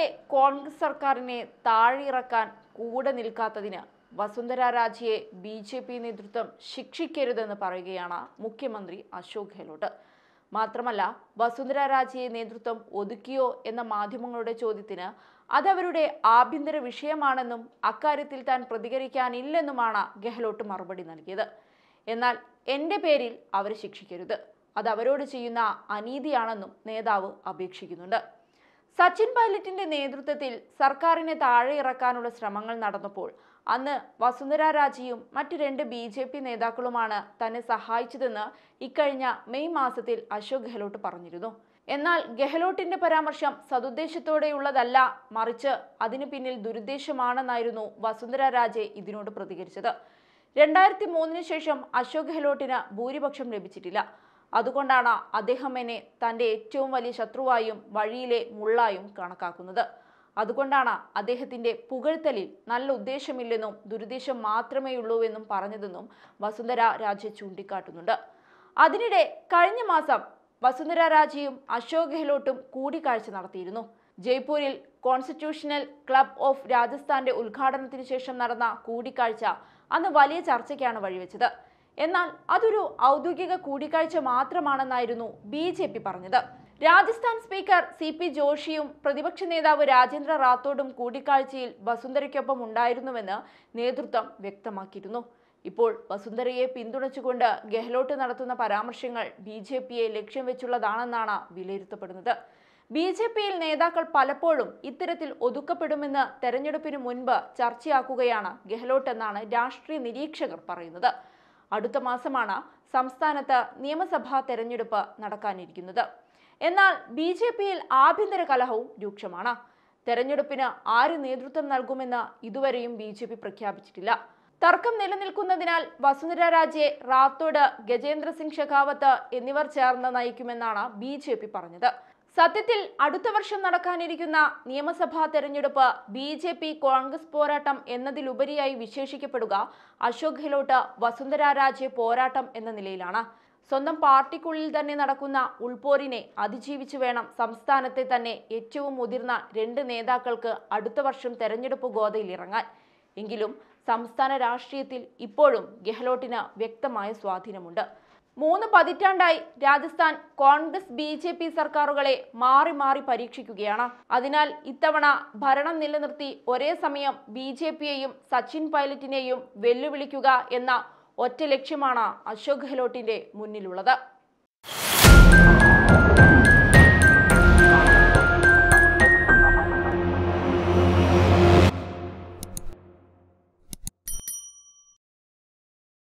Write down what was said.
രാജസ്ഥാനിലെ കോൺഗ്രസ് സർക്കാരിനെ താഴെയിറക്കാൻ കൂടെ നിൽക്കാത്തതിന് വസുന്ധര രാജിയെ ബി ജെ പി നേതൃത്വം ശിക്ഷിക്കരുതെന്ന് പറയുകയാണ് മുഖ്യമന്ത്രി അശോക് ഗെഹ്ലോട്ട് മാത്രമല്ല വസുന്ധര രാജിയെ നേതൃത്വം ഒതുക്കിയോ എന്ന മാധ്യമങ്ങളുടെ ചോദ്യത്തിന് അതവരുടെ ആഭ്യന്തര വിഷയമാണെന്നും അക്കാര്യത്തിൽ താൻ പ്രതികരിക്കാനില്ലെന്നുമാണ് ഗെഹ്ലോട്ട് മറുപടി നൽകിയത് എന്നാൽ എൻ്റെ പേരിൽ അവരെ ശിക്ഷിക്കരുത് അത് അവരോട് ചെയ്യുന്ന അനീതിയാണെന്നും നേതാവ് അപേക്ഷിക്കുന്നുണ്ട് സച്ചിൻ പൈലറ്റിന്റെ നേതൃത്വത്തിൽ സർക്കാരിനെ താഴെ ഇറക്കാനുള്ള ശ്രമങ്ങൾ നടന്നപ്പോൾ അന്ന് വസുന്ധര രാജിയും മറ്റു രണ്ട് ബി ജെ പി നേതാക്കളുമാണ് തന്നെ സഹായിച്ചതെന്ന് ഇക്കഴിഞ്ഞ മെയ് മാസത്തിൽ അശോക് ഗെഹ്ലോട്ട് പറഞ്ഞിരുന്നു എന്നാൽ ഗെഹ്ലോട്ടിന്റെ പരാമർശം സതുദ്ദേശത്തോടെയുള്ളതല്ല മറിച്ച് അതിനു പിന്നിൽ ദുരുദ്ദേശമാണെന്നായിരുന്നു വസുന്ധര രാജെ ഇതിനോട് പ്രതികരിച്ചത് രണ്ടായിരത്തി മൂന്നിന് ശേഷം അശോക് ഗെഹ്ലോട്ടിന് ഭൂരിപക്ഷം ലഭിച്ചിട്ടില്ല അതുകൊണ്ടാണ് അദ്ദേഹം എന്നെ തന്റെ ഏറ്റവും വലിയ ശത്രുവായും വഴിയിലെ മുള്ളായും കണക്കാക്കുന്നത് അതുകൊണ്ടാണ് അദ്ദേഹത്തിന്റെ പുകഴ്ത്തലിൽ നല്ല ഉദ്ദേശമില്ലെന്നും ദുരുദ്ദേശം മാത്രമേയുള്ളൂ എന്നും പറഞ്ഞതെന്നും വസുന്ധര രാജെ ചൂണ്ടിക്കാട്ടുന്നുണ്ട് അതിനിടെ കഴിഞ്ഞ മാസം വസുന്ധര രാജയും അശോക് ഗെഹ്ലോട്ടും കൂടിക്കാഴ്ച നടത്തിയിരുന്നു ജയ്പൂരിൽ കോൺസ്റ്റിറ്റ്യൂഷണൽ ക്ലബ് ഓഫ് രാജസ്ഥാന്റെ ഉദ്ഘാടനത്തിന് ശേഷം നടന്ന കൂടിക്കാഴ്ച അന്ന് വലിയ ചർച്ചയ്ക്കാണ് വഴിവെച്ചത് എന്നാൽ അതൊരു ഔദ്യോഗിക കൂടിക്കാഴ്ച മാത്രമാണെന്നായിരുന്നു ബി ജെ പി പറഞ്ഞത് രാജസ്ഥാൻ സ്പീക്കർ സി പി ജോഷിയും പ്രതിപക്ഷ നേതാവ് രാജേന്ദ്ര റാത്തോഡും കൂടിക്കാഴ്ചയിൽ വസുന്ധരയ്ക്കൊപ്പം ഉണ്ടായിരുന്നുവെന്ന് നേതൃത്വം വ്യക്തമാക്കിയിരുന്നു ഇപ്പോൾ വസുന്ധരയെ പിന്തുണച്ചുകൊണ്ട് ഗെഹ്ലോട്ട് നടത്തുന്ന പരാമർശങ്ങൾ ബി ജെ പിയെ ലക്ഷ്യം വെച്ചുള്ളതാണെന്നാണ് വിലയിരുത്തപ്പെടുന്നത് ബി ജെ പിയിൽ നേതാക്കൾ പലപ്പോഴും ഇത്തരത്തിൽ ഒതുക്കപ്പെടുമെന്ന് തെരഞ്ഞെടുപ്പിന് മുൻപ് ചർച്ചയാക്കുകയാണ് ഗെഹ്ലോട്ട് എന്നാണ് രാഷ്ട്രീയ നിരീക്ഷകർ പറയുന്നത് അടുത്ത മാസമാണ് സംസ്ഥാനത്ത് നിയമസഭാ തെരഞ്ഞെടുപ്പ് നടക്കാനിരിക്കുന്നത് എന്നാൽ ബി ജെ പിയിൽ ആഭ്യന്തര കലഹവും രൂക്ഷമാണ് തെരഞ്ഞെടുപ്പിന് ആര് നേതൃത്വം നൽകുമെന്ന് ഇതുവരെയും ബി ജെ പി പ്രഖ്യാപിച്ചിട്ടില്ല തർക്കം നിലനിൽക്കുന്നതിനാൽ വസുന്ധര രാജെ റാത്തോഡ് ഗജേന്ദ്ര സിംഗ് ഷെഖാവത്ത് എന്നിവർ ചേർന്ന് നയിക്കുമെന്നാണ് ബി ജെ പി പറഞ്ഞത് സത്യത്തിൽ അടുത്ത വർഷം നടക്കാനിരിക്കുന്ന നിയമസഭാ തെരഞ്ഞെടുപ്പ് ബി ജെ പി കോൺഗ്രസ് പോരാട്ടം എന്നതിലുപരിയായി വിശേഷിക്കപ്പെടുക അശോക് ഗെഹ്ലോട്ട് വസുന്ധര രാജെ പോരാട്ടം എന്ന നിലയിലാണ് സ്വന്തം പാർട്ടിക്കുള്ളിൽ തന്നെ നടക്കുന്ന ഉൾപോരിനെ അതിജീവിച്ചു വേണം സംസ്ഥാനത്തെ തന്നെ ഏറ്റവും മുതിർന്ന രണ്ട് നേതാക്കൾക്ക് അടുത്ത വർഷം തെരഞ്ഞെടുപ്പ് ഗോതയിൽ ഇറങ്ങാൻ എങ്കിലും സംസ്ഥാന രാഷ്ട്രീയത്തിൽ ഇപ്പോഴും ഗെഹ്ലോട്ടിന് വ്യക്തമായ സ്വാധീനമുണ്ട് മൂന്ന് പതിറ്റാണ്ടായി Rajasthan Congress B J P സർക്കാരുകളെ മാറി മാറി പരീക്ഷിക്കുകയാണ് അതിനാൽ ഇത്തവണ ഭരണം നിലനിർത്തി ഒരേ സമയം ബി ജെ പിയെയും സച്ചിൻ പൈലറ്റിനെയും വെല്ലുവിളിക്കുക എന്ന ഒറ്റ ലക്ഷ്യമാണ് അശോക് ഗെഹ്ലോട്ടിന്റെ മുന്നിലുള്ളത്